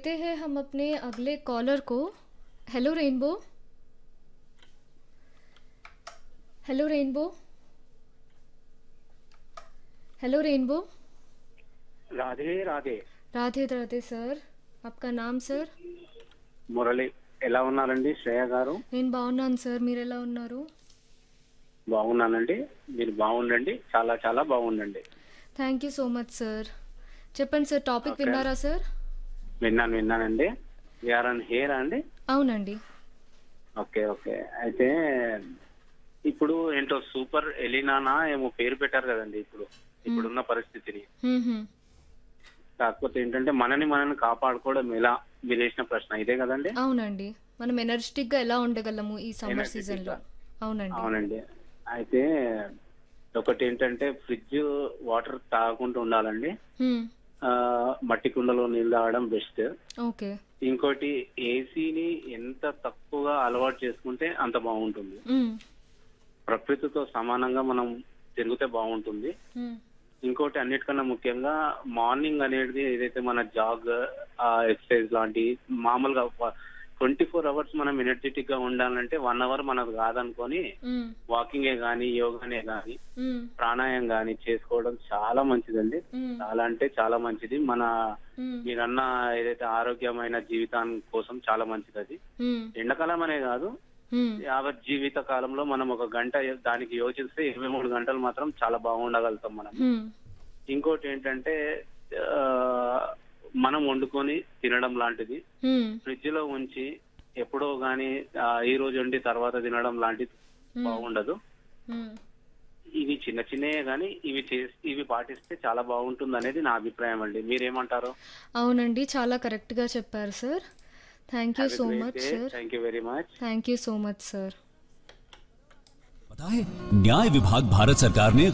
लेते हैं हम अपने अगले कॉलर को hello Rainbow hello Rainbow hello Rainbow Radhe Radhe Radhe Radhe sir आपका नाम सर మురళి ఎలా ఉన్నారండి శ్రేయ గారు నేను బాగున్నాను సార్ మీరు ఎలా ఉన్నారు బాగున్నానండి మీరు బాగుండండి చాలా చాలా బాగుండండి thank you so much sir చెప్పండి సార్ టాపిక్ Okay. విన్నారా సార్ విన్నాను విన్నానండి వీఆర్ అన్ హేర్ అండి అవునండి ఓకే ఓకే అయితే ఇప్పుడు ఏంటో సూపర్ ఎలినానా ఏమో పేరు పెట్టారు కదండి ఇప్పుడు ఇప్పుడున్న పరిస్థితిని హ్మ్ హ్మ్. కాకపోతే ఏంటంటే మనని మనని కాపాడుకోవడం ఎలా మీరు వేసిన ప్రశ్న ఇదే కదండి అవునండి మనం ఎనర్జెటిక్ గా ఎలా ఉండగలము ఈ సమ్మర్ Energetic సీజన్ లో గా. అవునండి అవునండి అయితే ఒకటి ఏంటంటే ఫ్రిడ్జ్ వాటర్ తాగకుండా ఉండాలండి హ్మ్. ఆ, మట్టి కుండలో నీళ్ళు తాగడం బెస్ట్ ఓకే ఇంకోటి ఏసీని ఎంత తక్కువగా అలవాటు చేసుకుంటే అంత బాగుంటుంది హ్మ్. ప్రకృతితో సమానంగా మనం తిరిగితే బాగుంటుంది హ్మ్. ఇంకోటి అన్నిటికన్నా ముఖ్యంగా మార్నింగ్ అనేది ఏదైతే మన జాగ్ ఎక్సర్సైజ్ లాంటి మామూలుగా ట్వంటీ ఫోర్ అవర్స్ మనం ఎనర్జెటిక్ గా ఉండాలంటే వన్ అవర్ మనకు కాదనుకొని హ్మ్. వాకింగే గానీ యోగానే గానీ హ్మ్. ప్రాణాయం గానీ చేసుకోవడం చాలా మంచిదండి హ్మ్. చాలా అంటే చాలా మంచిది మన హ్మ్. మీరన్న ఏదైతే ఆరోగ్యమైన జీవితాన్ని కోసం చాలా మంచిది అది హ్మ్. ఎండాకాలం అనే కాదు హ్మ్. యావత్ జీవిత కాలంలో మనం ఒక గంట దానికి యోచిస్తే ఇరవై మూడు గంటలు మాత్రం చాలా బాగుండగలుగుతాం మనం హ్మ్. ఇంకోటి ఏంటంటే ఆ, మనం వండుకొని తినడం లాంటిది హ్మ్. ఫ్రిడ్జ్ లో ఉంచి ఎప్పుడో గానీ ఆ, ఈ రోజు వండి తర్వాత తినడం లాంటిది బాగుండదు హ్మ్. ఇవి చిన్న చిన్నయే గానీ ఇవి చేసి ఇవి పాటిస్తే చాలా బాగుంటుంది అనేది నా అభిప్రాయం అండి మీరేమంటారు అవునండి చాలా కరెక్ట్ గా చెప్పారు sir thank you so much sir thank you very much thank you so much sir पता है न्याय विभाग भारत सरकार ने